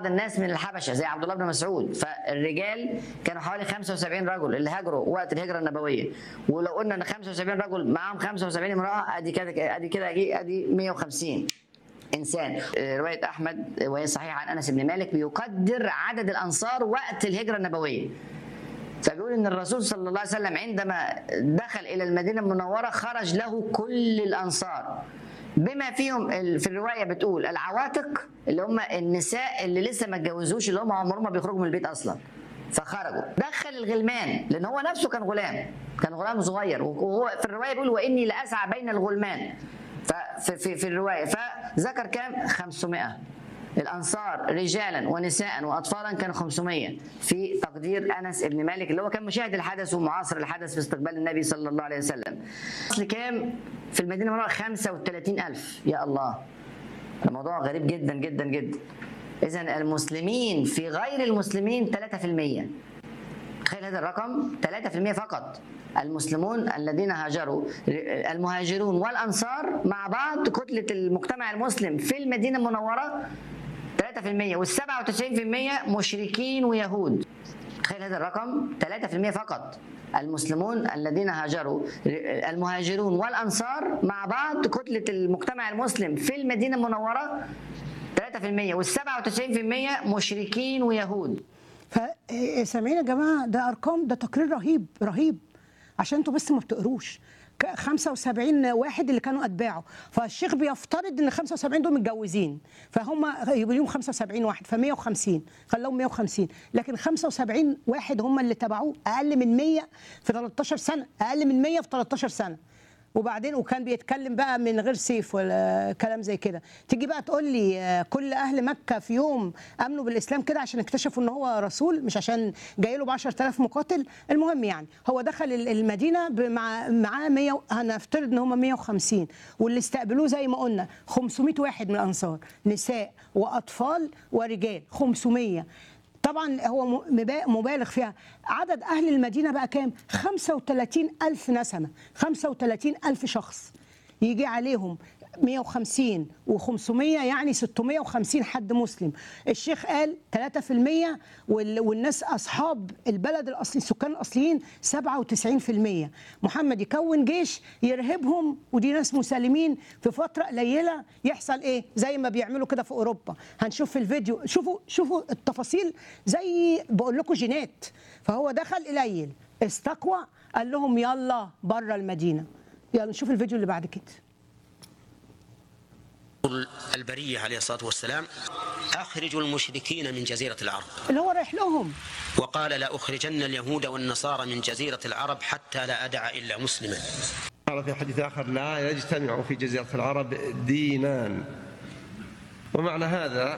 بعض الناس من الحبشه زي عبد الله بن مسعود فالرجال كانوا حوالي 75 رجل اللي هاجروا وقت الهجره النبويه ولو قلنا ان 75 رجل معاهم 75 امراه ادي كده ادي كده ادي 150 انسان روايه احمد وهي صحيحه عن انس بن مالك بيقدر عدد الانصار وقت الهجره النبويه فبيقول ان الرسول صلى الله عليه وسلم عندما دخل الى المدينه المنوره خرج له كل الانصار بما فيهم ال- في الروايه بتقول العواتق اللي هم النساء اللي لسه ما اتجوزوش اللي هم عمرهم ما بيخرجوا من البيت اصلا فخرجوا دخل الغلمان لان هو نفسه كان غلام كان غلام صغير وهو في الروايه بيقول واني لاسعى بين الغلمان ففي في, في الروايه فذكر كام 500 الانصار رجالا ونساء واطفالا كانوا 500 في تقدير انس بن مالك اللي هو كان مشاهد الحدث ومعاصر الحدث في استقبال النبي صلى الله عليه وسلم. اصل كام في المدينه المنوره 35000 يا الله الموضوع غريب جدا جدا جدا. اذا المسلمين في غير المسلمين 3% تخيل هذا الرقم 3% فقط المسلمون الذين هاجروا المهاجرون والانصار مع بعض كتله المجتمع المسلم في المدينه المنوره 3% وال 97% مشركين ويهود تخيل هذا الرقم 3% فقط المسلمون الذين هاجروا المهاجرون والانصار مع بعض كتله المجتمع المسلم في المدينه المنوره 3% وال 97% مشركين ويهود فسامعين يا جماعه ده ارقام ده تقرير رهيب رهيب عشان انتوا بس ما بتقروش ك- 75 واحد اللي كانوا اتباعه فالشيخ بيفترض ان 75 دول متجوزين فهم يبقى لهم 75 واحد ف 150 خلاهم 150 لكن 75 واحد هم اللي تبعوه اقل من 100 في 13 سنه اقل من 100 في 13 سنه وبعدين وكان بيتكلم بقى من غير سيف ولا كلام زي كده تيجي بقى تقول لي آه، كل اهل مكه في يوم امنوا بالاسلام كده عشان اكتشفوا ان هو رسول مش عشان جاي له ب 10000 مقاتل المهم يعني هو دخل ال- المدينه ب- مع معاه 100 هنفترض ان هم 150 واللي استقبلوه زي ما قلنا 500 واحد من الانصار نساء واطفال ورجال 500 طبعا هو م- مبا- مبالغ فيها عدد اهل المدينه بقى كام 35 الف نسمه 35 الف شخص يجي عليهم 150 و500 يعني 650 حد مسلم الشيخ قال 3% وال- والناس اصحاب البلد الاصلي السكان الاصليين 97% محمد يكون جيش يرهبهم ودي ناس مسالمين في فتره قليله يحصل ايه زي ما بيعملوا كده في اوروبا هنشوف في الفيديو شوفوا شوفوا التفاصيل زي بقول لكم جينات فهو دخل قليل استقوى قال لهم يلا بره المدينه يلا نشوف الفيديو اللي بعد كده البرية عليه الصلاة والسلام أخرجوا المشركين من جزيرة العرب اللي هو رايح لهم وقال لا أخرجن اليهود والنصارى من جزيرة العرب حتى لا أدع إلا مسلما قال في حديث آخر لا يجتمع في جزيرة العرب دينان ومعنى هذا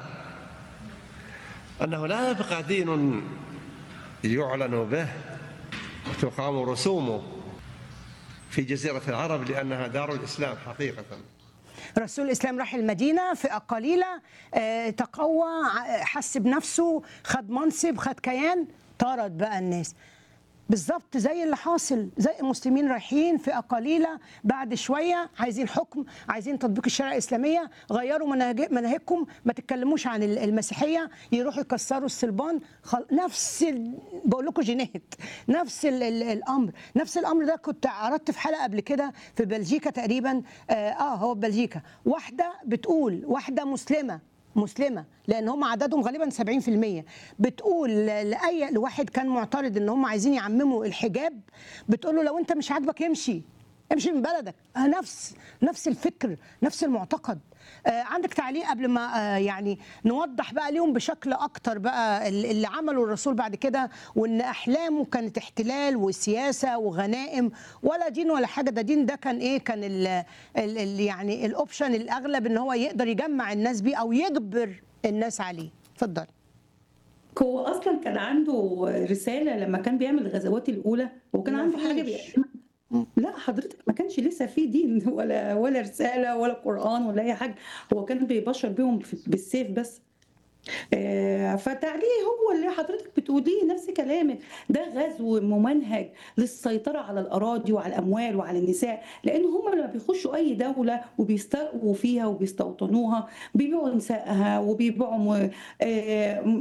أنه لا يبقى دين يعلن به وتقام رسومه في جزيرة العرب لأنها دار الإسلام حقيقة رسول الاسلام راح المدينه فئه قليله آه، تقوى ع- حس بنفسه خد منصب خد كيان طرد بقى الناس بالظبط زي اللي حاصل زي المسلمين رايحين فئه قليله بعد شويه عايزين حكم عايزين تطبيق الشريعه الاسلاميه غيروا مناهج مناهجكم ما تتكلموش عن ال- المسيحيه يروحوا يكسروا الصلبان خل... نفس ال... بقول لكم جينات نفس ال... ال... الامر نفس الامر ده كنت عرضت في حلقه قبل كده في بلجيكا تقريبا اه, آه هو في بلجيكا واحده بتقول واحده مسلمه مسلمه لان هم عددهم غالبا 70% بتقول ل- لاي لواحد كان معترض ان هم عايزين يعمموا الحجاب بتقول له لو انت مش عاجبك امشي امشي من بلدك آه، نفس نفس الفكر نفس المعتقد آه، عندك تعليق قبل ما آه، يعني نوضح بقى ليهم بشكل اكتر بقى ال- اللي عمله الرسول بعد كده وان احلامه كانت احتلال وسياسه وغنائم ولا دين ولا حاجه ده دين ده كان ايه كان ال ال ال يعني الاوبشن الاغلب ان هو يقدر يجمع الناس بيه او يجبر الناس عليه اتفضل هو اصلا كان عنده رساله لما كان بيعمل الغزوات الاولى وكان عنده حاجه مفيش. بيقدمها لا حضرتك ما كانش لسه في دين ولا ولا رساله ولا قران ولا اي حاجه هو كان بيبشر بيهم في- بالسيف بس آه، فتعليق هو اللي حضرتك بتقوليه نفس كلامك ده غزو ممنهج للسيطرة على الأراضي وعلى الأموال وعلى النساء لأن هم لما بيخشوا أي دولة وبيستقوا فيها وبيستوطنوها بيبيعوا نسائها وبيبيعوا م- آه،